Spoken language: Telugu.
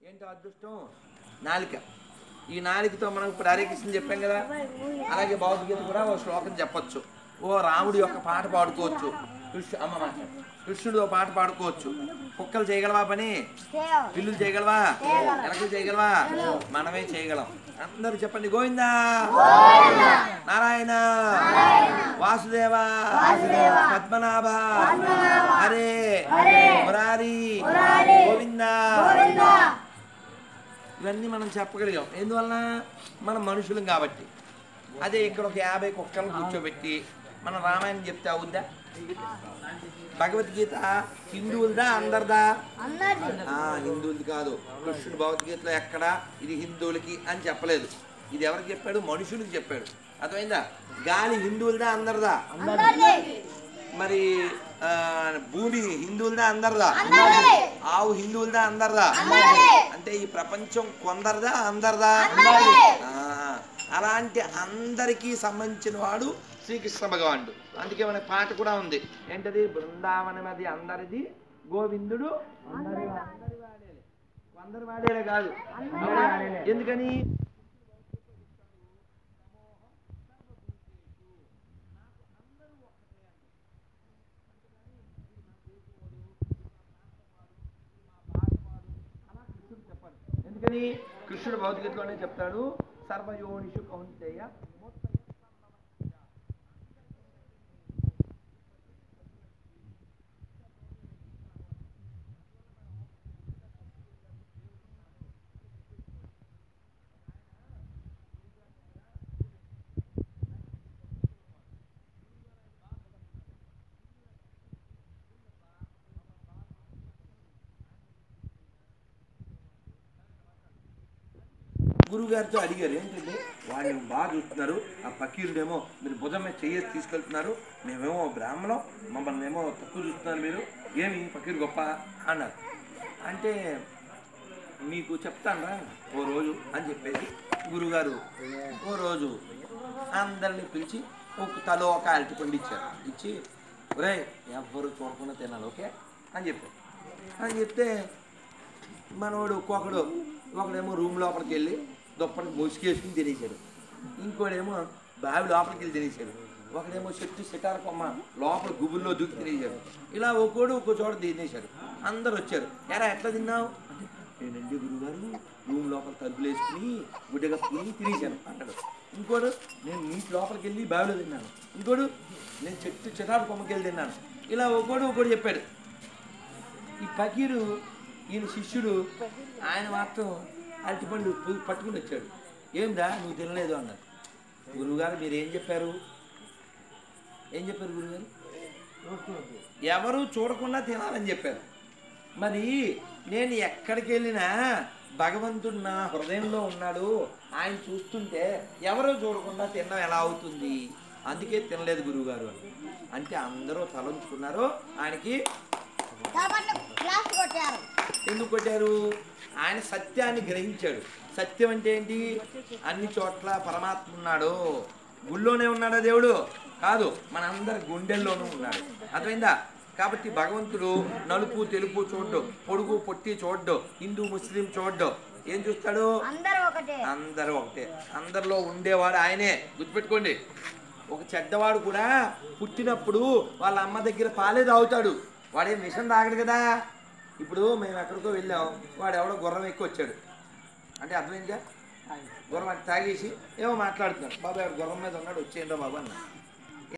ఏంటో అదృష్టం నాలిక ఈ నాలికతో మనం ఇప్పుడు హరే కృష్ణ చెప్పాం కదా అలాగే భగవద్గీత కూడా ఓ శ్లోకం చెప్పొచ్చు ఓ రాముడి యొక్క పాట పాడుకోవచ్చు కృష్ణు అమ్మ మాట కృష్ణుడు ఓ పాట పాడుకోవచ్చు కుక్కలు చేయగలవా పని పిల్లులు చేయగలవా ఎలకలు చేయగలవా మనమే చేయగలం అందరూ చెప్పండి గోవిందా నారాయణ వాసుదేవ పద్మనాభ హరే మురారి గోవిందా ఇవన్నీ మనం చెప్పగలిగాం ఎందువలన మనం మనుషులం కాబట్టి అదే ఇక్కడ ఒక యాభై కుక్కలను కూర్చోబెట్టి మనం రామాయణం చెప్తే అవుద్దా భగవద్గీత హిందువులదా అందరిదా ఆ, హిందువులది కాదు కృష్ణుడు భగవద్గీతలో ఎక్కడ ఇది హిందువులకి అని చెప్పలేదు ఇది ఎవరికి చెప్పాడు మనుషులకి చెప్పాడు అర్థమైందా గాలి హిందువులదా అందరిదా మరి ఆ, భూమి హిందువులదా అందరిదా ఆవు హిందువులదా అందరిదా అంటే ఈ ప్రపంచం కొందరిదా అందరిదా ఆ, అలాంటి అందరికీ సంబంధించిన వాడు శ్రీకృష్ణ భగవానుడు అందుకే మన పాట కూడా ఉంది ఏంటది బృందావనమది అందరిది గోవిందుడు అందరి వాడేలే. అందరి వాడేలే కాదు ఎందుకని ఎందుకని కృష్ణుడు భౌతికతలోనే చెప్తాడు సర్వయోనిషు కౌంతేయ గురుగారితో అడిగారు ఏంటంటే వాడిని బాగా చూస్తున్నారు ఆ పకీరుడేమో మీరు భుజం మీద చెయ్యి తీసుకెళ్తున్నారు మేమేమో బ్రాహ్మణం మమ్మల్ని ఏమో తక్కువ చూస్తున్నారు మీరు ఏమి పకీరు గొప్ప అన్నారు అంటే మీకు చెప్తానరా ఓ రోజు అని చెప్పేసి గురుగారు ఓ రోజు అందరిని పిలిచి ఒక తలో ఒక అరటిపండు ఇచ్చారు ఇచ్చి ఒరే ఎవ్వరు చూడకుండా తినాలి ఓకే అని చెప్పారు అని చెప్తే మనోడు ఒక్కొక్కడు ఒకడేమో రూమ్ లోపలికి వెళ్ళి దుప్పటి ముసుకేసుకుని తినేశాడు ఇంకోడేమో బావి లోపలికి వెళ్ళి తినేశాడు ఒకడేమో చెట్టు సిటార కొమ్మ లోపల గుబుల్లో దూకి తినేశాడు ఇలా ఒక్కోడు ఒక్కో చోట తినేశాడు అందరు వచ్చారు ఎరా ఎట్లా తిన్నావు అంటే నేనండి గురుగారు రూమ్ లోపల తలుపులు వేసుకుని గుడ్డ కప్పుకుని తినేశాను అన్నాడు ఇంకోడు నేను నీటి లోపలికి వెళ్ళి బావిలో తిన్నాను ఇంకోడు నేను చెట్టు చిటారు కొమ్మకి వెళ్ళి తిన్నాను ఇలా ఒక్కోడు ఒక్కోడు చెప్పాడు ఈ ఫకీరు ఈయన శిష్యుడు ఆయన మాత్రం అరటిపండు పు- పట్టుకుని వచ్చాడు ఏందా నువ్వు తినలేదు అన్నారు గురువుగారు మీరు ఏం చెప్పారు ఏం చెప్పారు గురువుగారు ఎవరు చూడకుండా తినాలని చెప్పారు మరి నేను ఎక్కడికి వెళ్ళినా భగవంతుడు నా హృదయంలో ఉన్నాడు ఆయన చూస్తుంటే ఎవరు చూడకుండా తినడం ఎలా అవుతుంది అందుకే తినలేదు గురువుగారు అని అంటే అందరూ తలంచుకున్నారు ఆయనకి క్లాస్ కొట్టారు ఎందుకు కొట్టారు ఆయన సత్యాన్ని గ్రహించాడు సత్యం అంటే ఏంటి అన్ని చోట్ల పరమాత్మ ఉన్నాడు గుళ్ళోనే ఉన్నాడా దేవుడు కాదు మనందరి గుండెల్లోనూ ఉన్నాడు అర్థమైందా కాబట్టి భగవంతుడు నలుపు తెలుపు చూడ్డు పొడుగు పొట్టి చూడ్డు హిందూ ముస్లిం చూడ్డు ఏం చూస్తాడు అందరూ ఒకటే అందరూ ఒకటే అందరిలో ఉండేవాడు ఆయనే గుర్తుపెట్టుకోండి ఒక చెడ్డవాడు కూడా పుట్టినప్పుడు వాళ్ళ అమ్మ దగ్గర పాలే తాగుతాడు వాడే మిషన్ తాగడు కదా ఇప్పుడు మేము ఎక్కడికో వెళ్ళాం వాడు ఎవడో గుర్రం ఎక్కి వచ్చాడు అంటే అర్థమైందిగా గుర్రం అది తాగేసి ఏమో మాట్లాడుతున్నాడు బాబా ఎవడు గుర్రం మీద ఉన్నాడు వచ్చేయండి బాబు అన్న